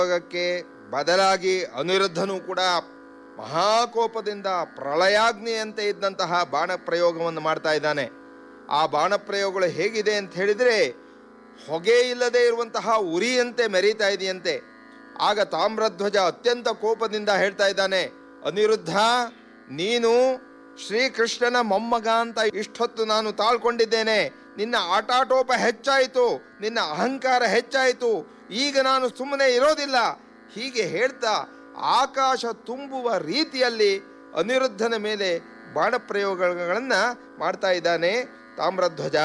ಯೋಗಕ್ಕೆ ಬದಲಾಗಿ ಅನಿರುದ್ಧನೂ ಕೂಡ ಮಹಾಕೋಪದಿಂದ ಪ್ರಳಯಾಗ್ನಿಯಂತೆ ಇದ್ದಂತಹ ಬಾಣ ಪ್ರಯೋಗವನ್ನು ಮಾಡ್ತಾ ಇದ್ದಾನೆ ಆ ಬಾಣ ಪ್ರಯೋಗಗಳು ಹೇಗಿದೆ ಅಂತ ಹೇಳಿದರೆ ಹೊಗೆ ಇಲ್ಲದೆ ಇರುವಂತಹ ಉರಿಯಂತೆ ಮೆರೀತಾ ಇದೆಯಂತೆ ಆಗ ತಾಮ್ರಧ್ವಜ ಅತ್ಯಂತ ಕೋಪದಿಂದ ಹೇಳ್ತಾ ಇದ್ದಾನೆ ಅನಿರುದ್ಧ ನೀನು ಶ್ರೀಕೃಷ್ಣನ ಮೊಮ್ಮಗ ಅಂತ ಇಷ್ಟೊತ್ತು ನಾನು ತಾಳ್ಕೊಂಡಿದ್ದೇನೆ ನಿನ್ನ ಆಟಾಟೋಪ ಹೆಚ್ಚಾಯಿತು ನಿನ್ನ ಅಹಂಕಾರ ಹೆಚ್ಚಾಯಿತು ಈಗ ನಾನು ಸುಮ್ಮನೆ ಇರೋದಿಲ್ಲ ಹೀಗೆ ಹೇಳ್ತಾ ಆಕಾಶ ತುಂಬುವ ರೀತಿಯಲ್ಲಿ ಅನಿರುದ್ಧನ ಮೇಲೆ ಬಾಣ ಪ್ರಯೋಗಗಳನ್ನು ಮಾಡ್ತಾ ಇದ್ದಾನೆ ತಾಮ್ರಧ್ವಜ